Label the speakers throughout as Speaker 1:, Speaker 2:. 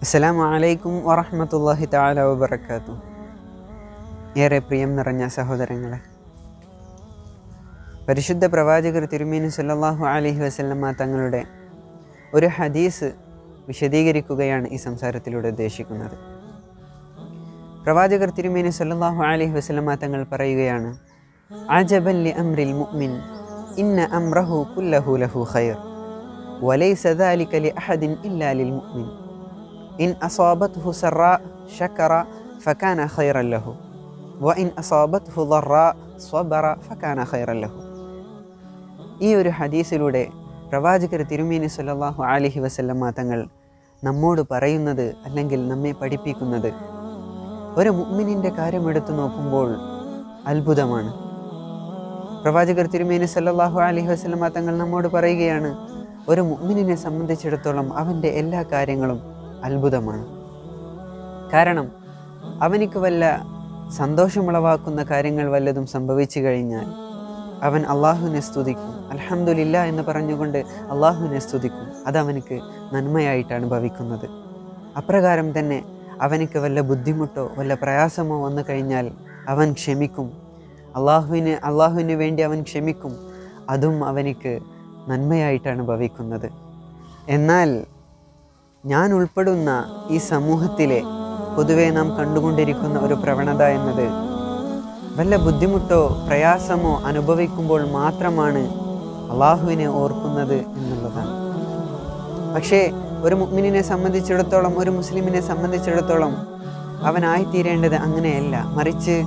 Speaker 1: അസ്സലാമു അലൈക്കും വറഹ്മത്തുള്ളാഹി തആല വബറകാത്തു ഏറെ പ്രിയം നിറഞ്ഞ സഹോദരങ്ങളെ പരിശുദ്ധ പ്രവാചകർ തിരുമേനി സല്ലല്ലാഹു അലൈഹി വസല്ലമ തങ്ങളുടെ ഒരു ഹദീസ് വിശദീകരിക്കുകയാണ് ഈ സംസാരത്തിലൂടെ ഉദ്ദേശിക്കുന്നത് പ്രവാചകർ തിരുമേനി സല്ലല്ലാഹു അലൈഹി വസല്ലമ തങ്ങൾ പറയുകയാണ് അജബൻ ലി അംറിൽ മുഅ്മിൻ ഇന്ന അംറഹു കുല്ലഹു ലഹു ഖൈർ വലൈസ ذلك لأحد إلا للمؤمن إن أصابته سراء شكر فكان خيرا له وإن أصابته ضراء صبر فكان خيرا له ഈ ഒരു ഹദീസിലൂടെ പ്രവാചകർ തിരുമേനി സല്ലല്ലാഹു അലൈഹി വസല്ലമ തങ്ങൾ നമ്മോട് പറയുന്നത് അല്ലെങ്കിൽ നമ്മെ പഠിപ്പിക്കുന്നത് ഒരു മുഅ്മിനിൻ്റെ കാര്യം എടുത്തു നോക്കുമ്പോൾ അത്ഭുതമാണ് പ്രവാചകർ തിരുമേനി സല്ലല്ലാഹു അലൈഹി വസല്ലമ തങ്ങൾ നമ്മോട് പറയുകയാണ് ഒരു മുഅ്മിനിനെ സംബന്ധിച്ചിടത്തോളം അവൻ്റെ എല്ലാ കാര്യങ്ങളും അത്ഭുതമാണ് കാരണം അവനിക്ക് വല്ല സന്തോഷമുളവാക്കുന്ന കാര്യങ്ങൾ വല്ലതും സംഭവിച്ചു കഴിഞ്ഞാൽ അവൻ അള്ളാഹുവിനെ സ്തുതിക്കും അൽഹംദുലില്ല എന്ന് പറഞ്ഞുകൊണ്ട് അള്ളാഹുവിനെ സ്തുതിക്കും അത് അവനിക്ക് നന്മയായിട്ടാണ് ഭവിക്കുന്നത് അപ്രകാരം തന്നെ അവനിക്ക് വല്ല ബുദ്ധിമുട്ടോ വല്ല പ്രയാസമോ വന്നു കഴിഞ്ഞാൽ അവൻ ക്ഷമിക്കും അള്ളാഹുവിന് അള്ളാഹുവിന് വേണ്ടി അവൻ ക്ഷമിക്കും അതും അവനിക്ക് നന്മയായിട്ടാണ് ഭവിക്കുന്നത് എന്നാൽ ഞാൻ ഉൾപ്പെടുന്ന ഈ സമൂഹത്തിലെ പൊതുവെ നാം കണ്ടുകൊണ്ടിരിക്കുന്ന ഒരു പ്രവണത എന്നത് വല്ല ബുദ്ധിമുട്ടോ പ്രയാസമോ അനുഭവിക്കുമ്പോൾ മാത്രമാണ് അള്ളാഹുവിനെ ഓർക്കുന്നത് എന്നുള്ളതാണ് പക്ഷേ ഒരു മുഅ്മിനിനെ സംബന്ധിച്ചിടത്തോളം ഒരു മുസ്ലിമിനെ സംബന്ധിച്ചിടത്തോളം അവനായിത്തീരേണ്ടത് അങ്ങനെയല്ല മറിച്ച്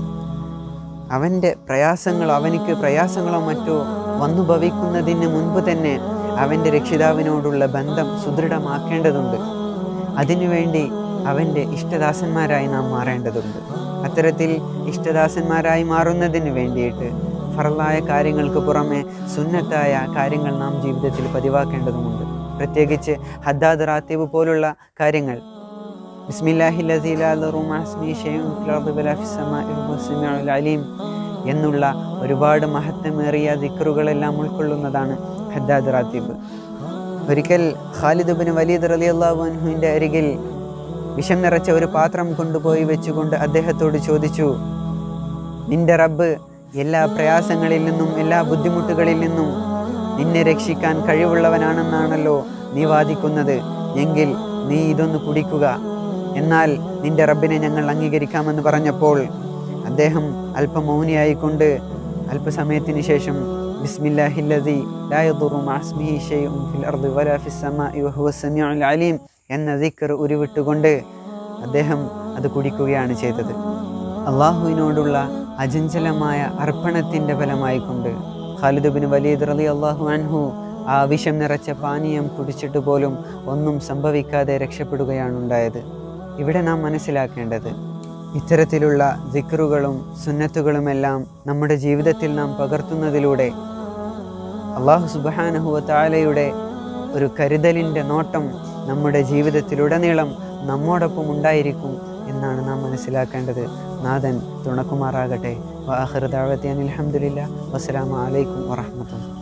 Speaker 1: അവൻ്റെ പ്രയാസങ്ങളോ അവനിക്ക് പ്രയാസങ്ങളോ മറ്റോ വന്നു ഭവിക്കുന്നതിന് മുൻപ് തന്നെ അവൻ്റെ രക്ഷിതാവിനോടുള്ള ബന്ധം സുദൃഢമാക്കേണ്ടതുണ്ട് അതിനുവേണ്ടി അവൻ്റെ ഇഷ്ടദാസന്മാരായി നാം മാറേണ്ടതുണ്ട് അത്തരത്തിൽ ഇഷ്ടദാസന്മാരായി മാറുന്നതിന് വേണ്ടിയിട്ട് ഫറലായ കാര്യങ്ങൾക്ക് പുറമെ സുന്നത്തായ കാര്യങ്ങൾ നാം ജീവിതത്തിൽ പതിവാക്കേണ്ടതുമുണ്ട് പ്രത്യേകിച്ച് ഹദ്ദാദ് റാത്തീബ് പോലുള്ള കാര്യങ്ങൾ ബിസ്മില്ലാഹി ലസീ ലാ യദുറു മഅ ഇസ്മിഹി ശൈഉൻ ഫിൽ അർദി വലാ ഫിസ് സമാഇ വഹുവ സമീഉൽ അലീം എന്നുള്ള ഒരുപാട് മഹത്വമേറിയ ദിക്റുകളെല്ലാം ഉൾക്കൊള്ളുന്നതാണ് ഹദ്ദാദ് റാത്തീബ് ഒരിക്കൽ ഖാലിദ് ബിൻ വലീദ് റളിയല്ലാഹു അൻഹുവിൻ്റെ അരികിൽ വിഷം നിറച്ച ഒരു പാത്രം കൊണ്ടുപോയി വെച്ചുകൊണ്ട് അദ്ദേഹത്തോട് ചോദിച്ചു നിന്റെ റബ്ബ് എല്ലാ പ്രയാസങ്ങളിൽ നിന്നും എല്ലാ ബുദ്ധിമുട്ടുകളിൽ നിന്നും നിന്നെ രക്ഷിക്കാൻ കഴിവുള്ളവനാണെന്നാണല്ലോ നീ വാദിക്കുന്നത് എങ്കിൽ നീ ഇതൊന്ന് കുടിക്കുക എന്നാൽ നിന്റെ റബ്ബിനെ ഞങ്ങൾ അംഗീകരിക്കാമെന്ന് പറഞ്ഞപ്പോൾ അദ്ദേഹം അല്പം മൗനിയായിക്കൊണ്ട് അല്പസമയത്തിന് ശേഷം ബിസ്മില്ലാഹില്ലദി ലാ യദുറു മഅ ഇസ്മിഹി ശൈഉൻ ഫിൽ അർദി വലാ ഫിസ് സമാഇ വഹുവ സമീഉൽ അലീം എന്ന ദിക്ർ ഉരുവിട്ടുകൊണ്ട് അദ്ദേഹം അത് കുടിക്കുകയാണ് ചെയ്തത് അള്ളാഹുവിനോടുള്ള അചഞ്ചലമായ അർപ്പണത്തിൻ്റെ ഫലമായിക്കൊണ്ട് ഖാലിദ് ബിൻ വലീദ് റലി അള്ളാഹു അൻഹു ആ വിഷം നിറച്ച പാനീയം കുടിച്ചിട്ട് പോലും ഒന്നും സംഭവിക്കാതെ രക്ഷപ്പെടുകയാണ് ഉണ്ടായത് ഇവിടെ നാം മനസ്സിലാക്കേണ്ടത് ഇത്തരത്തിലുള്ള ദിക്റുകളും സുന്നത്തുകളുമെല്ലാം നമ്മുടെ ജീവിതത്തിൽ നാം പകർത്തുന്നതിലൂടെ അള്ളാഹു സുബാനഹുവ താലയുടെ ഒരു കരുതലിൻ്റെ നോട്ടം നമ്മുടെ ജീവിതത്തിലുടനീളം നമ്മോടൊപ്പം ഉണ്ടായിരിക്കും എന്നാണ് നാം മനസ്സിലാക്കേണ്ടത് നാഥൻ തുണക്കുമാറാകട്ടെ വാഹൃദാവത്തെ അനിൽഹമുല്ല വസ്സലാമലൈക്കും വറഹമത്തുള്ള